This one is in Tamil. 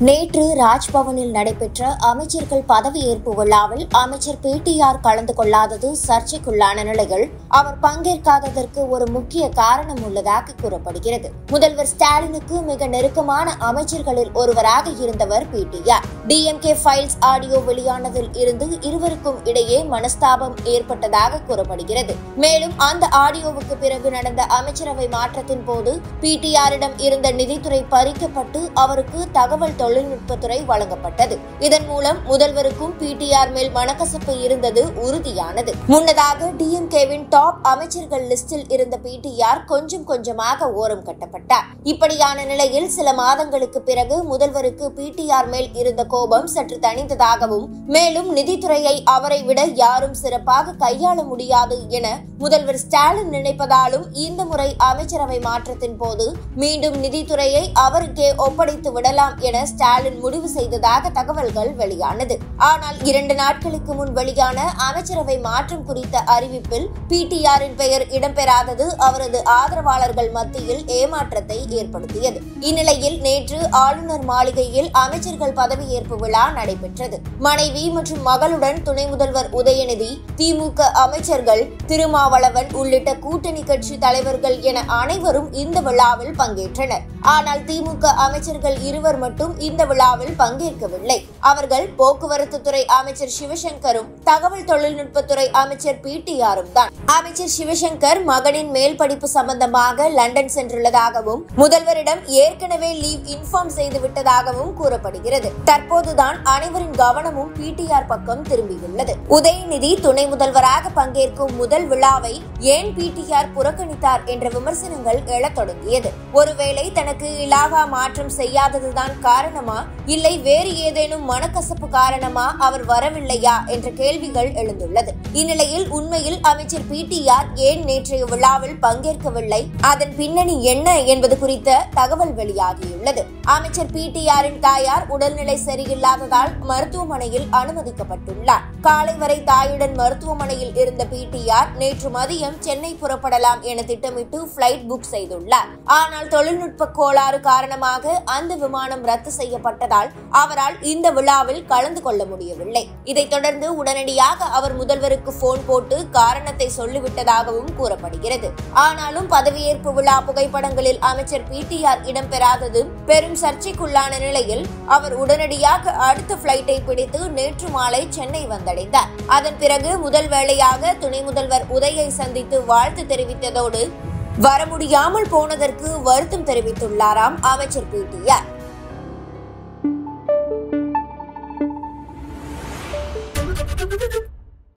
நேற்று ராஜ்பவனில் நடைபெற்ற அமைச்சர்கள் பதவியேற்பு விழாவில் அமைச்சர் பிடிஆர் கலந்து கொள்ளாதது சர்ச்சைக்குள்ளான நிலையில் அவர் பங்கேற்காததற்கு ஒரு முக்கிய காரணம் உள்ளதாக கூறப்படுகிறது முதல்வர் ஸ்டாலினுக்கு மிக நெருக்கமான அமைச்சர்களில் ஒருவராக இருந்தவர் பிடிஆர் டிஎம்கே ஃபைல்ஸ் ஆடியோ வெளியானதில் இருந்து இருவருக்கும் இடையே மனஸ்தாபம் ஏற்பட்டதாக கூறப்படுகிறது மேலும் அந்த ஆடியோவுக்கு பிறகு நடந்த அமைச்சரவை மாற்றத்தின் போது பிடிஆரிடம் இருந்த நிதித்துறை பறிக்கப்பட்டு அவருக்கு தகவல் தொழில்நுட்பத்துறை வழங்கப்பட்டது இதன் மூலம் முதல்வருக்கும் பிடிஆர் மேல் மனக்கசப்பு இருந்தது உறுதியானது முன்னதாக டிஎம்கேவின் டாப் அமைச்சர்கள் லிஸ்டில் இருந்த பிடிஆர் கொஞ்சம் கொஞ்சமாக ஓரம் கட்டப்பட்டார் இப்படியான நிலையில் சில மாதங்களுக்கு பிறகு முதல்வருக்கு பிடிஆர் மேல் இருந்த கோபம் சற்று தணிந்ததாகவும் மேலும் நிதித்துறையை அவரை விட யாரும் சிறப்பாக கையாள முடியாது என முதல்வர் ஸ்டாலின் நினைப்பதாலும் இந்த முறை அமைச்சரவை மாற்றத்தின் போது மீண்டும் நிதித்துறையை அவருக்கே ஒப்படைத்து விடலாம் என ஸ்டாலின் முடிவு செய்ததாக தகவல்கள் வெளியானது ஆனால் இரண்டு நாட்களுக்கு முன் வெளியான அமைச்சரவை மாற்றம் குறித்த அறிவிப்பில் பிடிஆரின் பெயர் இடம்பெறாதது அவரது ஆதரவாளர்கள் மத்தியில் ஏமாற்றத்தை ஏற்படுத்தியது இந்நிலையில் நேற்று ஆளுநர் மாளிகையில் அமைச்சர்கள் பதவியேற்பு விழா நடைபெற்றது மனைவி மற்றும் மகளுடன் துணை முதல்வர் உதயநிதி திமுக அமைச்சர்கள் திருமாவளவன் உள்ளிட்ட கூட்டணி கட்சி தலைவர்கள் என அனைவரும் இந்த விழாவில் பங்கேற்றனர் ஆனால் திமுக அமைச்சர்கள் இருவர் மட்டும் இந்த விழாவில் பங்கேற்கவில்லை அவர்கள் போக்குவரத்து துறை அமைச்சர் சிவசங்கரும் தகவல் தொழில்நுட்பத்துறை அமைச்சர் பிடிஆரும் தான் அமைச்சர் சிவசங்கர் மகனின் மேல் படிப்பு சம்பந்தமாக லண்டன் சென்றுள்ளதாகவும் முதல்வரிடம் ஏற்கனவே லீவ் இன்ஃபார்ம் செய்து விட்டதாகவும் கூறப்படுகிறது தற்போதுதான் அனைவரின் கவனமும் பிடிஆர் பக்கம் திரும்பியுள்ளது உதயநிதி துணை முதல்வராக பங்கேற்கும் முதல் விழாவை ஏன் பிடிஆர் புறக்கணித்தார் என்ற விமர்சனங்கள் எழத் தொடங்கியது ஒருவேளை தனக்கு இலாகா மாற்றம் செய்யாததுதான் காரணமா இல்லை வேறு ஏதேனும் மனக்கசப்பு காரணமா அவர் வரவில்லையா என்ற கேள்விகள் எழுந்துள்ளது இந்நிலையில் உண்மையில் அமைச்சர் பிடிஆர் ஏன் நேற்றைய விழாவில் பங்கேற்கவில்லை அதன் பின்னணி என்ன என்பது குறித்த தகவல் வெளியாகியுள்ளது அமைச்சர் பிடிஆரின் தாயார் உடல்நிலை சரியில்லாததால் மருத்துவமனையில் அனுமதிக்கப்பட்டுள்ளார் காலை வரை தாயுடன் மருத்துவமனையில் இருந்த பிடிஆர் நேற்று மதியம் சென்னை புறப்படலாம் என திட்டமிட்டு பிளைட் புக் செய்துள்ளார் ஆனால் தொழில்நுட்ப கோளாறு காரணமாக அந்த விமானம் ரத்து செய்யப்பட்டதால் அவரால் இந்த விழாவில் கலந்து கொள்ள முடியவில்லை இதைத் தொடர்ந்து உடனடியாக அவர் முதல்வருக்கு போன் போட்டு காரணத்தை சொல்லிவிட்டதாகவும் கூறப்படுகிறது ஆனாலும் பதவியேற்பு விழா புகைப்படங்களில் அமைச்சர் பிடிஆர் இடம்பெறாதது பெரும் சர்ச்சைக்குள்ளான நிலையில் அவர் உடனடியாக அடுத்த பிளைட்டை பிடித்து நேற்று மாலை சென்னை வந்தடைந்தார் அதன் பிறகு முதல் வேளையாக துணை முதல்வர் உதயை சந்தித்து வாழ்த்து தெரிவித்ததோடு வர முடியாமல் போனதற்கு வருத்தம் தெரிவித்துள்ளாராம் அமைச்சர் பிடிஆர் Thank you.